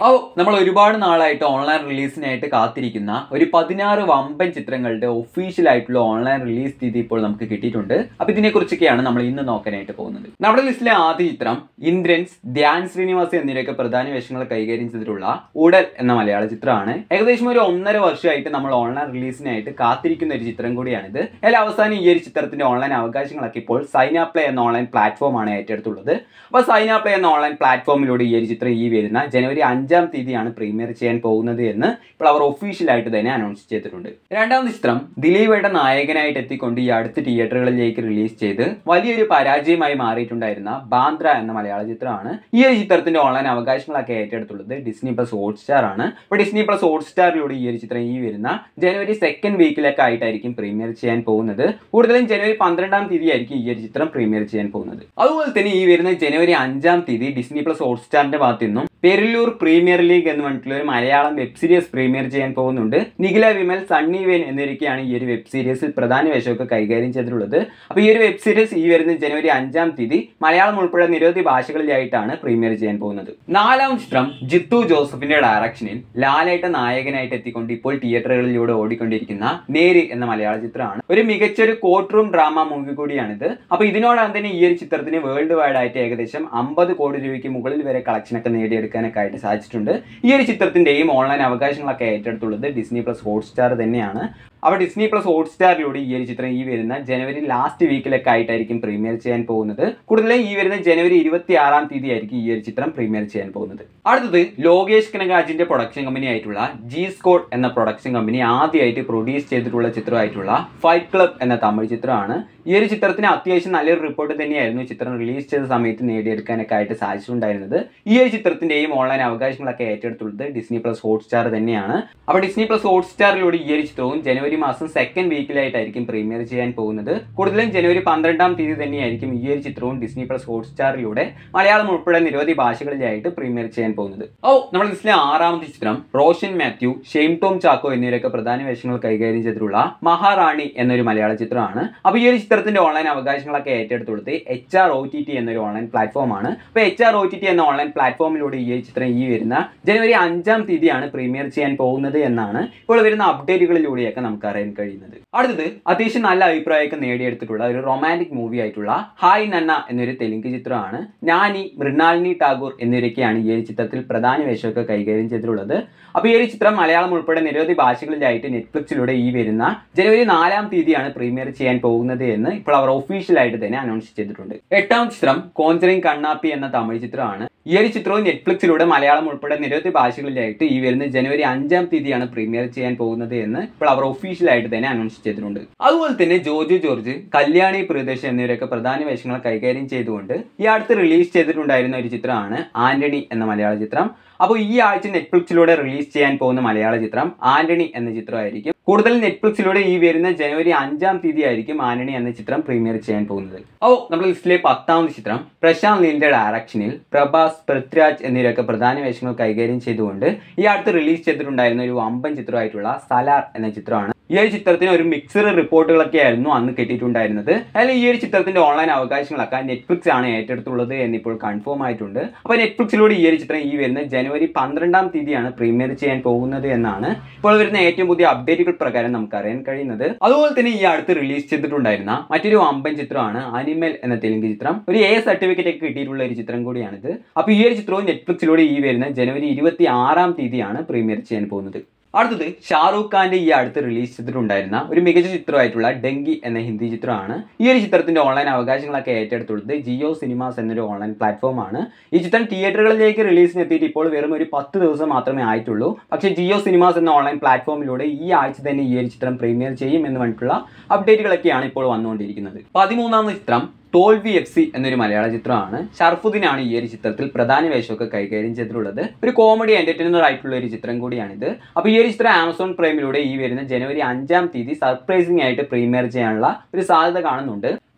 ഓ നമ്മൾ ഒരുപാട് നാളായിട്ട് ഓൺലൈൻ റിലീസിനായിട്ട് കാത്തിരിക്കുന്ന ഒരു പതിനാറ് വമ്പൻ ചിത്രങ്ങളുടെ ഒഫീഷ്യൽ ആയിട്ടുള്ള ഓൺലൈൻ റിലീസ് തീയതി ഇപ്പോൾ നമുക്ക് കിട്ടിയിട്ടുണ്ട് അപ്പൊ ഇതിനെക്കുറിച്ചൊക്കെയാണ് നമ്മൾ ഇന്ന് നോക്കാനായിട്ട് പോകുന്നത് നമ്മുടെ ലിസ്റ്റിലെ ആദ്യ ചിത്രം ഇന്ദ്രൻസ് ധ്യാൻ ശ്രീനിവാസ് എന്നിവരൊക്കെ പ്രധാന വേഷങ്ങൾ കൈകാര്യം ചെയ്തിട്ടുള്ള ഉടൽ എന്ന മലയാള ചിത്രമാണ് ഏകദേശം ഒരു ഒന്നര വർഷമായിട്ട് നമ്മൾ ഓൺലൈൻ റിലീസിനായിട്ട് കാത്തിരിക്കുന്ന ഒരു ചിത്രം കൂടിയാണിത് അതിൽ അവസാനം ഈ ഒരു ചിത്രത്തിന്റെ ഓൺലൈൻ അവകാശങ്ങളൊക്കെ ഇപ്പോൾ സൈന പ്ലേ എന്ന ഓൺലൈൻ പ്ലാറ്റ്ഫോം ആണ് ഏറ്റെടുത്തുള്ളത് അപ്പോൾ സൈന പ്ലേ എന്ന ഓൺലൈൻ പ്ലാറ്റ്ഫോമിലൂടെ ഈ ഒരു ചിത്രം ഈ വരുന്ന ജനുവരി അഞ്ചാം തീയതിയാണ് പ്രീമിയർ ചെയ്യാൻ പോകുന്നത് എന്ന് ഇപ്പോൾ അവർ ഒഫീഷ്യലായിട്ട് തന്നെ അനൗൺസ് ചെയ്തിട്ടുണ്ട് രണ്ടാമത്തെ ചിത്രം ദിലീപയുടെ നായകനായിട്ട് എത്തിക്കൊണ്ട് ഈ അടുത്ത തിയേറ്ററുകളിലേക്ക് റിലീസ് ചെയ്ത് വലിയൊരു പരാജയമായി മാറിയിട്ടുണ്ടായിരുന്ന ബാന്ദ്ര എന്ന മലയാള ചിത്രമാണ് ഈ ഒരു ചിത്രത്തിന്റെ ഓൺലൈൻ അവകാശങ്ങളൊക്കെ ഏറ്റെടുത്തുള്ളത് ഡിസ്നി പ്ലസ് ഹോട്ട്സ്റ്റാർ ആണ് അപ്പോൾ ഡിസ്നി പ്ലസ് ഹോട്ട്സ്റ്റാറിലൂടെ ഈ ഒരു ചിത്രം ഈ വരുന്ന ജനുവരി സെക്കൻഡ് വീക്കിലൊക്കെ ആയിട്ടായിരിക്കും പ്രീമിയർ ചെയ്യാൻ പോകുന്നത് കൂടുതലും ജനുവരി പന്ത്രണ്ടാം തീയതി ആയിരിക്കും ഈ ഒരു ചിത്രം പ്രീമിയർ ചെയ്യാൻ പോകുന്നത് അതുപോലെ തന്നെ ഈ വരുന്ന ജനുവരി അഞ്ചാം തീയതി ഡിസ്നി പ്ലസ് ഹോട്ട്സ്റ്റാറിന്റെ ഭാഗത്തു നിന്നും പെരില്ലൂർ പ്രീമിയർ ലീഗ് എന്ന് പറഞ്ഞിട്ടുള്ള ഒരു മലയാളം വെബ് സീരീസ് പ്രീമിയർ ചെയ്യാൻ പോകുന്നുണ്ട് നിഖില വിമൽ സണ്ണി വേൻ എന്നിവരൊക്കെയാണ് ഈ ഒരു വെബ് സീരീസിൽ പ്രധാന വേഷമൊക്കെ കൈകാര്യം ചെയ്തിട്ടുള്ളത് അപ്പോൾ ഈ ഒരു വെബ് സീരീസ് ഈ വരുന്ന ജനുവരി അഞ്ചാം തീയതി മലയാളം ഉൾപ്പെടെ നിരവധി ഭാഷകളിലായിട്ടാണ് പ്രീമിയർ ചെയ്യാൻ പോകുന്നത് നാലാം ചിത്രം ജിത്തു ജോസഫിന്റെ ഡയറക്ഷനിൽ ലാലായിട്ട് നായകനായിട്ട് എത്തിക്കൊണ്ട് ഇപ്പോൾ തിയേറ്ററുകളിലൂടെ ഓടിക്കൊണ്ടിരിക്കുന്ന നേര് എന്ന മലയാള ചിത്രമാണ് ഒരു മികച്ചൊരു കോർട്ട് റൂം ഡ്രാമ മൂവി കൂടിയാണിത് അപ്പോൾ ഇതിനോടകം തന്നെ ഈ ഒരു ചിത്രത്തിന് വേൾഡ് വൈഡ് ആയിട്ട് ഏകദേശം അമ്പത് കോടി രൂപയ്ക്ക് മുകളിൽ വരെ കളക്ഷൻ ഒക്കെ നേടിയെടുക്കാനൊക്കെ ആയിട്ട് സാധിച്ചിട്ടുണ്ട് ഈ ഒരു ചിത്രത്തിന്റെയും ഓൺലൈൻ അവകാശങ്ങളൊക്കെ ഏറ്റെടുത്തുള്ളത് ഡിസ്നി പ്ലസ് ഹോട്ട്സ്റ്റാർ തന്നെയാണ് അപ്പോൾ ഡിസ്നി പ്ലസ് ഹോട്ട്സ്റ്റാറിലൂടെ ഈ ഒരു ചിത്രം ഈ വരുന്ന ജനുവരി ലാസ്റ്റ് വീക്കിലൊക്കെ ആയിട്ടായിരിക്കും പ്രീമിയർ ചെയ്യാൻ പോകുന്നത് കൂടുതലും ഈ വരുന്ന ജനുവരി ഇരുപത്തി ആറാം തീയതി ആയിരിക്കും ഈ ഒരു ചിത്രം പ്രീമിയർ ചെയ്യാൻ പോകുന്നത് അടുത്തത് ലോകേഷ് കനകാജിന്റെ പ്രൊഡക്ഷൻ കമ്പനി ആയിട്ടുള്ള ജി സ്കോഡ് എന്ന പ്രൊഡക്ഷൻ കമ്പനി ആദ്യമായിട്ട് പ്രൊഡ്യൂസ് ചെയ്തിട്ടുള്ള ചിത്രമായിട്ടുള്ള ഫൈറ്റ് ക്ലബ് എന്ന തമിഴ് ചിത്രമാണ് ഈ ഒരു ചിത്രത്തിന് അത്യാവശ്യം നല്ലൊരു റിപ്പോർട്ട് തന്നെയായിരുന്നു ചിത്രം റിലീസ് ചെയ്ത സമയത്ത് നേടിയെടുക്കാനൊക്കെ ആയിട്ട് സാധിച്ചിട്ടുണ്ടായിരുന്നത് ഈ ഒരു ചിത്രത്തിന്റെയും ഓൺലൈൻ അവകാശങ്ങളൊക്കെ ഏറ്റെടുത്തുള്ളത് ഡിസ്നി പ്ലസ് ഹോട്ട്സ്റ്റാർ തന്നെയാണ് അപ്പോൾ ഡിസ്നി പ്ലസ് ഹോട്ട്സ്റ്റാറിലൂടെ ഈ ഒരു ചിത്രവും ജനുവരി മാസം സെക്കൻഡ് വീക്കിലായിട്ടായിരിക്കും പ്രീമിയർ ചെയ്യാൻ പോകുന്നത് കൂടുതലും ജനുവരി പന്ത്രണ്ടാം തീയതി തന്നെയായിരിക്കും ഈ ഒരു ചിത്രവും ഡിസ്നി പ്ലസ് ഹോട്ട്സ്റ്റാറിലൂടെ മലയാളം ഉൾപ്പെടെ നിരവധി ഭാഷകളിലായിട്ട് പ്രീമിയർ ചെയ്യാൻ പോകുന്നത് ഓ നമ്മുടെ ലിസ്റ്റിലെ ആറാമത്തെ ചിത്രം റോഷൻ മാത്യു ഷെയ്ം ടോം ചാക്കോ എന്നിവരൊക്കെ പ്രധാന വേഷങ്ങൾ കൈകാര്യം ചെയ്തിട്ടുള്ള മഹാറാണി എന്നൊരു മലയാള ചിത്രമാണ് അപ്പോൾ ഈ ഒരു ചിത്രത്തിന്റെ ഓൺലൈൻ അവകാശങ്ങളൊക്കെ ഏറ്റെടുത്തുള്ളത് H R O T T എന്നൊരു ഓൺലൈൻ പ്ലാറ്റ്ഫോം ആണ് അപ്പോൾ H R O T T എന്ന ഓൺലൈൻ പ്ലാറ്റ്ഫോമിലൂടെ ഈ ഒരു ചിത്രം ഈ വരുന്ന ജനുവരി അഞ്ചാം തീയതിയാണ് പ്രീമിയർ ചെയ്യാൻ പോകുന്നത് എന്നാണ് ഇപ്പോൾ വരുന്ന അപ്ഡേറ്റുകളിലൂടെയൊക്കെ നമുക്ക് അറിയാൻ കഴിയുന്നത് അടുത്തത് അത്യാവശ്യം നല്ല അഭിപ്രായമൊക്കെ നേടിയെടുത്തിട്ടുള്ള ഒരു റൊമാൻറ്റിക് മൂവി ആയിട്ടുള്ള ഹായ് നന്ന എന്നൊരു തെലുങ്ക് ചിത്രമാണ് നാനി മൃണാലിനി ടാഗോർ എന്നിവരൊക്കെയാണ് ഈ ഒരു ചിത്രത്തിൽ പ്രധാന വേഷമൊക്കെ കൈകാര്യം ചെയ്തിട്ടുള്ളത് അപ്പോൾ ഈ ഒരു ചിത്രം മലയാളം ഉൾപ്പെടെ നിരവധി ഭാഷകളിലായിട്ട് നെറ്റ്ഫ്ലിക്സിലൂടെ ഈ വരുന്ന ജനുവരി നാലാം തീയതിയാണ് പ്രീമിയർ ചെയ്യാൻ പോകുന്നത് എന്ന് ഇപ്പോൾ അവർ ഒഫീഷ്യലായിട്ട് തന്നെ അനൗൺസ് ചെയ്തിട്ടുണ്ട് എട്ടാം ചിത്രം കോഞ്ചറിങ് കണ്ണാപ്പി എന്ന തമിഴ് ചിത്രമാണ് ഈ ഒരു ചിത്രവും നെറ്റ്ഫ്ലിക്സിലൂടെ മലയാളം ഉൾപ്പെടെ നിരവധി ഭാഷകളിലായിട്ട് ഈ വരുന്ന ജനുവരി അഞ്ചാം തീയതിയാണ് പ്രീമിയർ ചെയ്യാൻ പോകുന്നത് എന്ന് ഇപ്പോൾ അവർ ഒഫീഷ്യലായിട്ട് തന്നെ അനൗൺസ് ചെയ്തിട്ടുണ്ട് അതുപോലെ തന്നെ ജോജു ജോർജ് കല്യാണി പ്രിയദർശൻ എന്നിവരൊക്കെ പ്രധാന വേഷങ്ങൾ കൈകാര്യം ചെയ്തുകൊണ്ട് ഈ അടുത്ത് റിലീസ് ചെയ്തിട്ടുണ്ടായിരുന്ന ഒരു ചിത്രമാണ് ആന്റണി എന്ന മലയാള ചിത്രം അപ്പോൾ ഈ ആഴ്ച നെറ്റ്ഫ്ലിക്സിലൂടെ റിലീസ് ചെയ്യാൻ പോകുന്ന മലയാള ചിത്രം ആന്റണി എന്ന ചിത്രമായിരിക്കും കൂടുതൽ നെറ്റ്ഫ്ലിക്സിലൂടെ ഈ വരുന്ന ജനുവരി അഞ്ചാം തീയതി ആയിരിക്കും ആന്റണി എന്ന ചിത്രം പ്രീമിയർ ചെയ്യാൻ പോകുന്നത് ഓ നമ്മുടെ ലിസ്റ്റിലെ പത്താമത് ചിത്രം പ്രശാന്ത് നീലിന്റെ ഡയറക്ഷനിൽ പ്രഭാസ് പൃഥ്വിരാജ് എന്നിവരൊക്കെ പ്രധാന വേഷങ്ങൾ കൈകാര്യം ചെയ്തുകൊണ്ട് ഈ അടുത്ത് റിലീസ് ചെയ്തിട്ടുണ്ടായിരുന്ന ഒരു വമ്പൻ ചിത്രമായിട്ടുള്ള സലാർ എന്ന ചിത്രമാണ് ഈ ഒരു ചിത്രത്തിന് ഒരു മിക്സഡ് റിപ്പോർട്ടുകളൊക്കെ ആയിരുന്നു അന്ന് കിട്ടിയിട്ടുണ്ടായിരുന്നത് അതിൽ ഈ ഒരു ചിത്രത്തിന്റെ ഓൺലൈൻ അവകാശങ്ങളൊക്കെ നെറ്റ്ഫ്ലിക്സ് ആണ് ഏറ്റെടുത്തുള്ളത് എന്നിപ്പോൾ കൺഫേം ആയിട്ടുണ്ട് അപ്പോൾ നെറ്റ്ഫ്ലിക്സിലൂടെ ഈ ഒരു ചിത്രം ഈ വരുന്ന ജനുവരി പന്ത്രണ്ടാം തീയതിയാണ് പ്രീമിയർ ചെയ്യാൻ പോകുന്നത് എന്നാണ് ഇപ്പോൾ വരുന്ന ഏറ്റവും പുതിയ അപ്ഡേറ്റുകൾ പ്രകാരം നമുക്ക് അറിയാൻ കഴിയുന്നത് അതുപോലെ തന്നെ ഈ അടുത്ത് റിലീസ് ചെയ്തിട്ടുണ്ടായിരുന്ന മറ്റൊരു വമ്പൻ ചിത്രമാണ് അനിമൽ എന്ന തെലുങ്ക് ചിത്രം ഒരു എ സർട്ടിഫിക്കറ്റ് ഒക്കെ കിട്ടിയിട്ടുള്ള ഒരു ചിത്രം കൂടിയാണിത് അപ്പോൾ ഈ ഒരു ചിത്രവും നെറ്റ്ഫ്ലിക്സിലൂടെ ഈ വരുന്ന ജനുവരി ഇരുപത്തി ആറാം തീയതിയാണ് പ്രീമിയർ ചെയ്യാൻ പോകുന്നത് അടുത്തത് ഷാറൂഖ് ഖാന്റെ ഈ അടുത്ത് റിലീസ് ചെയ്തിട്ടുണ്ടായിരുന്ന ഒരു മികച്ച ചിത്രമായിട്ടുള്ള ഡെങ്കി എന്ന ഹിന്ദി ചിത്രമാണ് ഈ ഒരു ചിത്രത്തിന്റെ ഓൺലൈൻ അവകാശങ്ങളൊക്കെ ഏറ്റെടുത്തുള്ളത് ജിയോ സിനിമാസ് എന്നൊരു ഓൺലൈൻ പ്ലാറ്റ്ഫോമാണ് ഈ ചിത്രം തിയേറ്ററുകളിലേക്ക് റിലീസിന് എത്തിയിട്ട് ഇപ്പോൾ വെറും ഒരു പത്ത് ദിവസം മാത്രമേ ആയിട്ടുള്ളൂ പക്ഷേ ജിയോ സിനിമാസ് എന്ന ഓൺലൈൻ പ്ലാറ്റ്ഫോമിലൂടെ ഈ ആഴ്ച തന്നെ ഈ ഒരു ചിത്രം പ്രീമിയർ ചെയ്യും എന്ന് പറഞ്ഞിട്ടുള്ള അപ്ഡേറ്റുകളൊക്കെയാണ് ഇപ്പോൾ വന്നുകൊണ്ടിരിക്കുന്നത് പതിമൂന്നാമത് ചിത്രം തോൽവി എഫ് സി എന്നൊരു മലയാള ചിത്രമാണ് ഷർഫുദ്ദീനാണ് ഈ ഒരു ചിത്രത്തിൽ പ്രധാന വേഷമൊക്കെ കൈകാര്യം ചെയ്തിട്ടുള്ളത് ഒരു കോമഡി എന്റർടൈനർ ആയിട്ടുള്ള ഒരു ചിത്രം കൂടിയാണിത് അപ്പോൾ ഈ ഒരു ചിത്രം ആമസോൺ പ്രൈമിലൂടെ ഈ വരുന്ന ജനുവരി അഞ്ചാം തീയതി സർപ്രൈസിംഗ് ആയിട്ട് പ്രീമിയർ ചെയ്യാനുള്ള ഒരു സാധ്യത കാണുന്നുണ്ട്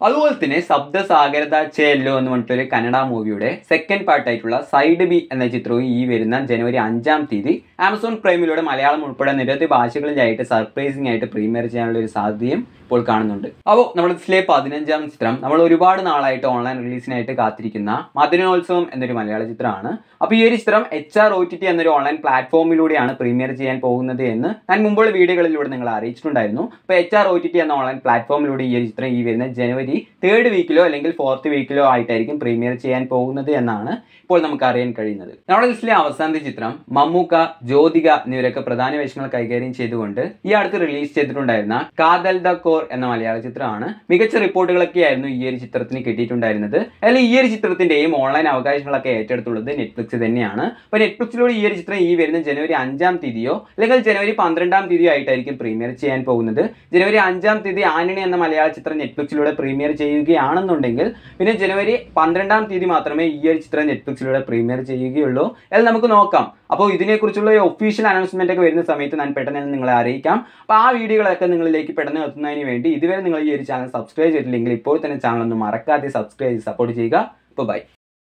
അതുപോലെ തന്നെ ശബ്ദസാഗരത ചെല്ലോ എന്ന് പറഞ്ഞിട്ടൊരു കന്നഡ മൂവിയുടെ സെക്കൻഡ് പാർട്ടായിട്ടുള്ള സൈഡ് ബി എന്ന ചിത്രവും ഈ വരുന്ന ജനുവരി അഞ്ചാം തീയതി ആമസോൺ പ്രൈമിലൂടെ മലയാളം ഉൾപ്പെടെ നിരവധി ഭാഷകളിലായിട്ട് സർപ്രൈസിംഗ് ആയിട്ട് പ്രീമിയർ ചെയ്യാനുള്ള ഒരു സാധ്യതയും ഇപ്പോൾ കാണുന്നുണ്ട് അപ്പോൾ നമ്മുടെ ലിസ്റ്റിലെ പതിനഞ്ചാം ചിത്രം നമ്മൾ ഒരുപാട് നാളായിട്ട് ഓൺലൈൻ റിലീസിനായിട്ട് കാത്തിരിക്കുന്ന മദനോത്സവം എന്നൊരു മലയാള ചിത്രമാണ് അപ്പോൾ ഈ ഒരു ചിത്രം H R O T T എന്നൊരു ഓൺലൈൻ പ്ലാറ്റ്ഫോമിലൂടെയാണ് പ്രീമിയർ ചെയ്യാൻ പോകുന്നത് എന്ന് ഞാൻ മുമ്പുള്ള വീഡിയോകളിലൂടെ നിങ്ങൾ അറിയിച്ചിട്ടുണ്ടായിരുന്നു അപ്പോൾ H R O T T എന്ന ഓൺലൈൻ പ്ലാറ്റ്ഫോമിലൂടെ ഈ ഒരു ചിത്രം ഈ വരുന്ന ജനുവരി തേർഡ് വീക്കിലോ അല്ലെങ്കിൽ ഫോർത്ത് വീക്കിലോ ആയിട്ടായിരിക്കും പ്രീമിയർ ചെയ്യാൻ പോകുന്നത് എന്നാണ് ഇപ്പോൾ നമുക്ക് അറിയാൻ കഴിയുന്നത് നമ്മുടെ ലിസ്റ്റിലെ അവസാനത്തെ ചിത്രം മമ്മൂക്ക ജ്യോതിക എന്നിവരൊക്കെ പ്രധാന വേഷങ്ങൾ കൈകാര്യം ചെയ്തുകൊണ്ട് ഈ അടുത്ത് റിലീസ് ചെയ്തിട്ടുണ്ടായിരുന്ന കാതൽ ദ കോർ എന്ന മലയാള ചിത്രമാണ് മികച്ച റിപ്പോർട്ടുകളൊക്കെ ആയിരുന്നു ഈ ഒരു ചിത്രത്തിന് കിട്ടിയിട്ടുണ്ടായിരുന്നത് അതിൽ ഈ ഒരു ചിത്രത്തിന്റെയും ഓൺലൈൻ അവകാശങ്ങളൊക്കെ ഏറ്റെടുത്തുള്ളത് നെറ്റ്ഫ്ലിക്സ് തന്നെയാണ് അപ്പോൾ നെറ്റ്ഫ്ലിക്സിലൂടെ ഈ ഒരു ചിത്രം ഈ വരുന്ന ജനുവരി അഞ്ചാം തീയതിയോ അല്ലെങ്കിൽ ജനുവരി പന്ത്രണ്ടാം തീയതിയോ ആയിട്ടായിരിക്കും പ്രീമിയർ ചെയ്യാൻ പോകുന്നത് ജനുവരി അഞ്ചാം തീയതി ആന്റണി എന്ന മലയാള ചിത്രം നെറ്റ്ഫ്ലിക്സിലൂടെ പ്രീമിയർ ചെയ്യുകയാണെന്നുണ്ടെങ്കിൽ പിന്നെ ജനുവരി പന്ത്രണ്ടാം തീയതി മാത്രമേ ഈ ഒരു ചിത്രം നെറ്റ്ഫ്ലിക്സിലൂടെ പ്രീമിയർ ചെയ്യുകയുള്ളൂ അത് നമുക്ക് നോക്കാം അപ്പോൾ ഇതിനെക്കുറിച്ചുള്ള ഒഫീഷ്യൽ അനൗൺസ്മെന്റ് ഒക്കെ വരുന്ന സമയത്ത് ഞാൻ പെട്ടെന്ന് തന്നെ നിങ്ങളെ അറിയിക്കാം അപ്പോൾ ആ വീഡിയോകളൊക്കെ നിങ്ങളിലേക്ക് പെട്ടെന്ന് എത്തുന്നതിന് വേണ്ടി ഇതുവരെ നിങ്ങൾ ഈ ഒരു ചാനൽ സബ്സ്ക്രൈബ് ചെയ്തിട്ടില്ലെങ്കിൽ ഇപ്പോൾ തന്നെ ചാനൽ ഒന്ന് മറക്കാതെ സബ്സ്ക്രൈബ് ചെയ്ത് സപ്പോർട്ട് ചെയ്യുക അപ്പോൾ ബൈ